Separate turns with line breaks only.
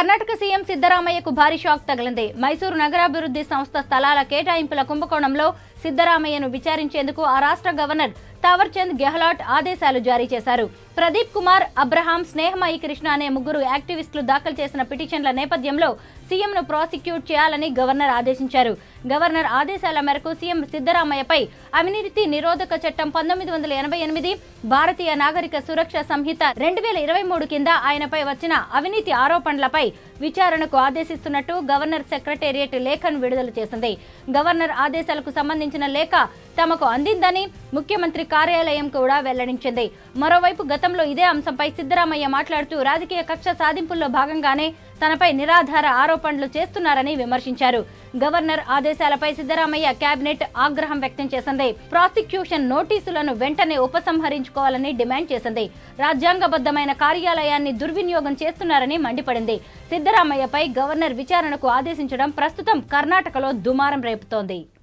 Karnataka CM సిద్దరామయ్యకు భారీ shock తగిలింది మైసూరు నగరాభివృద్ధి సంస్థ స్థలాల కేటాయింపుల కుంభకోణంలో సిద్దరామయ్యను విచారించేందుకు ఆ రాష్ట్ర గవర్నర్ తావర్చంద్ గెహ్లాట్ ఆదేశాలు జారీ చేశారు ప్రదీప్ కుమార్ అబ్రహాం స్నేహమయి కృష్ణ అనే ముగ్గురు యాక్టివిస్టులు దాఖలు చేసిన పిటిషన్ల నేపథ్యంలో సీఎంను ప్రాసిక్యూట్ చేయాలని గవర్నర్ ఆదేశించారు గవర్నర్ ఆదేశాల మేరకు సీఎం సిద్దరామయ్యపై అవినీతి నిరోధక చట్టం పంతొమ్మిది వందల ఎనభై ఎనిమిది భారతీయ నాగరిక సురక్ష సంహిత రెండు వేల ఇరవై మూడు కింద ఆయనపై వచ్చిన అవినీతి ఆరోపణలపై విచారణకు ఆదేశిస్తున్నట్టు గవర్నర్ సెక్రటేరియట్ లేఖను విడుదల చేసింది గవర్నర్ ఆదేశాలకు సంబంధించిన లేఖ తమకు అందిందని ముఖ్యమంత్రి కార్యాలయం కూడా వెల్లడించింది మరోవైపు గతంలో ఇదే అంశంపై సిద్దరామయ్య మాట్లాడుతూ రాజకీయ కక్ష సాధింపుల్లో భాగంగానే తనపై నిరాధార ఆరోపణలు చేస్తున్నారని విమర్శించారు గవర్నర్ ఆదేశాలపై సిద్దరామయ్య కేబినెట్ ఆగ్రహం వ్యక్తం చేసింది ప్రాసిక్యూషన్ నోటీసులను వెంటనే ఉపసంహరించుకోవాలని డిమాండ్ చేసింది రాజ్యాంగబద్ధమైన కార్యాలయాన్ని దుర్వినియోగం చేస్తున్నారని మండిపడింది సిద్దరామయ్యపై గవర్నర్ విచారణకు ఆదేశించడం ప్రస్తుతం కర్ణాటకలో దుమారం రేపుతోంది